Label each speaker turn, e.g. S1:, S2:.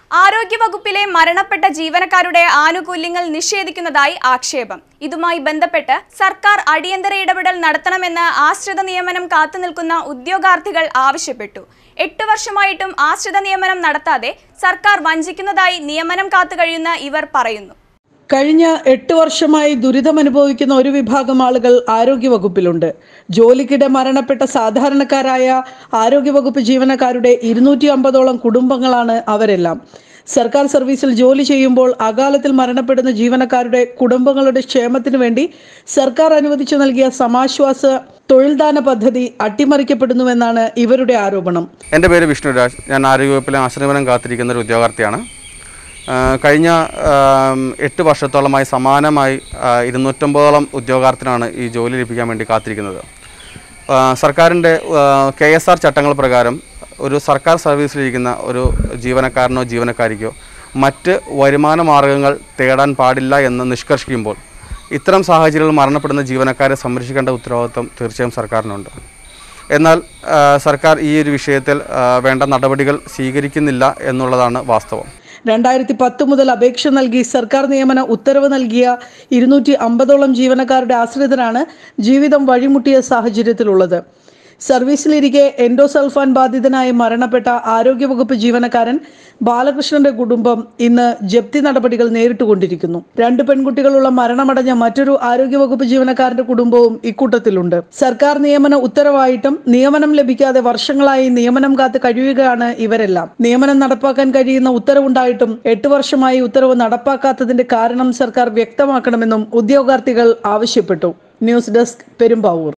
S1: ആരോഗ്യവകുപ്പിലെ മരണപ്പെട്ട ജീവനക്കാരുടെ ആനുകൂല്യങ്ങൾ നിഷേധിക്കുന്നതായി ആക്ഷേപം ഇതുമായി ബന്ധപ്പെട്ട് സർക്കാർ അടിയന്തര ഇടപെടൽ നടത്തണമെന്ന് ആശ്രിത നിയമനം കാത്തുനിൽക്കുന്ന ഉദ്യോഗാർത്ഥികൾ ആവശ്യപ്പെട്ടു എട്ട് വർഷമായിട്ടും ആശ്രിത നിയമനം നടത്താതെ സർക്കാർ വഞ്ചിക്കുന്നതായി നിയമനം കാത്തുകഴിയുന്ന ഇവർ പറയുന്നു
S2: കഴിഞ്ഞ എട്ട് വർഷമായി ദുരിതമനുഭവിക്കുന്ന ഒരു വിഭാഗം ആളുകൾ ആരോഗ്യവകുപ്പിലുണ്ട് ജോലിക്കിടെ മരണപ്പെട്ട സാധാരണക്കാരായ ആരോഗ്യവകുപ്പ് ജീവനക്കാരുടെ ഇരുന്നൂറ്റി അമ്പതോളം കുടുംബങ്ങളാണ് അവരെല്ലാം സർക്കാർ സർവീസിൽ ജോലി ചെയ്യുമ്പോൾ അകാലത്തിൽ മരണപ്പെടുന്ന ജീവനക്കാരുടെ കുടുംബങ്ങളുടെ ക്ഷേമത്തിനു വേണ്ടി സർക്കാർ അനുവദിച്ചു നൽകിയ സമാശ്വാസ തൊഴിൽദാന പദ്ധതി അട്ടിമറിക്കപ്പെടുന്നുവെന്നാണ് ഇവരുടെ ആരോപണം
S3: എൻ്റെ പേര് വിഷ്ണുരാജ് ഞാൻ ആരോഗ്യവകുപ്പിലെ ആശ്രമനം കാത്തിരിക്കുന്ന ഒരു ഉദ്യോഗാർത്ഥിയാണ് ആ, കഴിഞ്ഞ ആം, എട്ട് വർഷത്തോളമായി സമാനമായി ആ, ഇരുന്നൂറ്റമ്പതോളം ഉദ്യോഗാർത്ഥിനാണ് ഈ ജോലി ലഭിക്കാൻ വേണ്ടി കാത്തിരിക്കുന്നത് ആ, സർക്കാരിൻ്റെ കെ എസ് ആർ ചട്ടങ്ങൾ പ്രകാരം ഒരു സർക്കാർ സർവീസിലിരിക്കുന്ന ഒരു ജീവനക്കാരനോ ജീവനക്കാരിക്കോ മറ്റ് വരുമാന മാർഗങ്ങൾ തേടാൻ പാടില്ല എന്ന് നിഷ്കർഷിക്കുമ്പോൾ ഇത്തരം സാഹചര്യങ്ങളിൽ മരണപ്പെടുന്ന ജീവനക്കാരെ സംരക്ഷിക്കേണ്ട ഉത്തരവാദിത്വം തീർച്ചയായും സർക്കാരിനുണ്ട് എന്നാൽ ആ, സർക്കാർ ഈ ഒരു വിഷയത്തിൽ ആ, വേണ്ട നടപടികൾ സ്വീകരിക്കുന്നില്ല എന്നുള്ളതാണ് വാസ്തവം
S2: രണ്ടായിരത്തി പത്ത് മുതൽ അപേക്ഷ നൽകി സർക്കാർ നിയമന ഉത്തരവ് നൽകിയ ഇരുന്നൂറ്റി അമ്പതോളം ജീവനക്കാരുടെ ആശ്രിതരാണ് ജീവിതം വഴിമുട്ടിയ സാഹചര്യത്തിലുള്ളത് സർവീസിലിരിക്കെ എൻഡോസൾഫാൻ ബാധിതനായി മരണപ്പെട്ട ആരോഗ്യവകുപ്പ് ജീവനക്കാരൻ ബാലകൃഷ്ണന്റെ കുടുംബം ഇന്ന് ജപ്തി നടപടികൾ നേരിട്ടുകൊണ്ടിരിക്കുന്നു രണ്ട് പെൺകുട്ടികളുള്ള മരണമടഞ്ഞ മറ്റൊരു ആരോഗ്യവകുപ്പ് ജീവനക്കാരന്റെ കുടുംബവും ഇക്കൂട്ടത്തിലുണ്ട് സർക്കാർ നിയമന ഉത്തരവായിട്ടും നിയമനം ലഭിക്കാതെ വർഷങ്ങളായി നിയമനം കാത്ത് കഴിയുകയാണ് ഇവരെല്ലാം നിയമനം നടപ്പാക്കാൻ കഴിയുന്ന ഉത്തരവുണ്ടായിട്ടും എട്ട് വർഷമായി ഉത്തരവ് നടപ്പാക്കാത്തതിന്റെ കാരണം സർക്കാർ വ്യക്തമാക്കണമെന്നും ഉദ്യോഗാർത്ഥികൾ ആവശ്യപ്പെട്ടു ന്യൂസ് ഡെസ്ക് പെരുമ്പാവൂർ